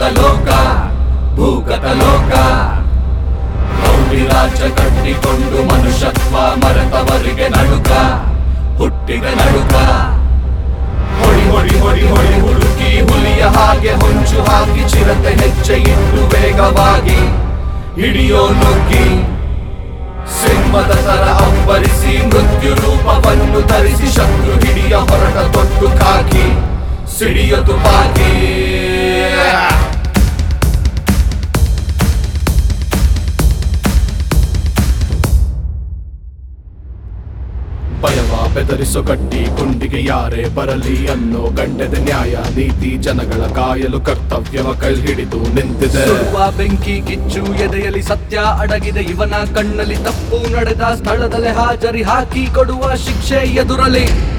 ಲೋಕ ಭೂಗತ ಲೋಕ ರೌಡಿ ರಾಜ್ಯ ಕಟ್ಟಿಕೊಂಡು ಮನುಷ್ಯತ್ವ ಮರೆತವರಿಗೆ ನಡುಕ ಹುಟ್ಟಿದ ನಡುಕ ಹೊಡಿ ಹೊಡಿ ಹೊಡಿ ಹೊಡಿ ಹುಡುಕಿ ಹುಲಿಯ ಹಾಗೆ ಹೊಂಚು ಹಾಕಿ ಚಿರತೆ ಹೆಜ್ಜೆ ಇಟ್ಟು ವೇಗವಾಗಿ ಹಿಡಿಯೋ ನುಗ್ಗಿ ಸಿಂಹದ ತರ ಅಂಬರಿಸಿ ಮೃತ್ಯು ರೂಪವನ್ನು ಧರಿಸಿ ಶತ್ರು ಹಿಡಿಯ ಹೊರಟ ತೊಟ್ಟು ಕಾಕಿ ಸಿಡಿಯ ತುಪಾಕಿ ಭಯವ ಬೆದರಿಸೋ ಗಟ್ಟಿ ಗುಂಡಿಗೆ ಯಾರೇ ಬರಲಿ ಅನ್ನೋ ಗಂಡದ ನ್ಯಾಯ ನೀತಿ ಜನಗಳ ಕಾಯಲು ಕರ್ತವ್ಯವ ಕೈ ಹಿಡಿದು ನಿಂತಿದೆ ಸುಡುವ ಬೆಂಕಿ ಕಿಚ್ಚು ಎದೆಯಲ್ಲಿ ಸತ್ಯ ಅಡಗಿದೆ ಇವನ ಕಣ್ಣಲ್ಲಿ ತಪ್ಪು ನಡೆದ ಸ್ಥಳದಲ್ಲೇ ಹಾಜರಿ ಹಾಕಿ ಕೊಡುವ ಶಿಕ್ಷೆ ಎದುರಲಿ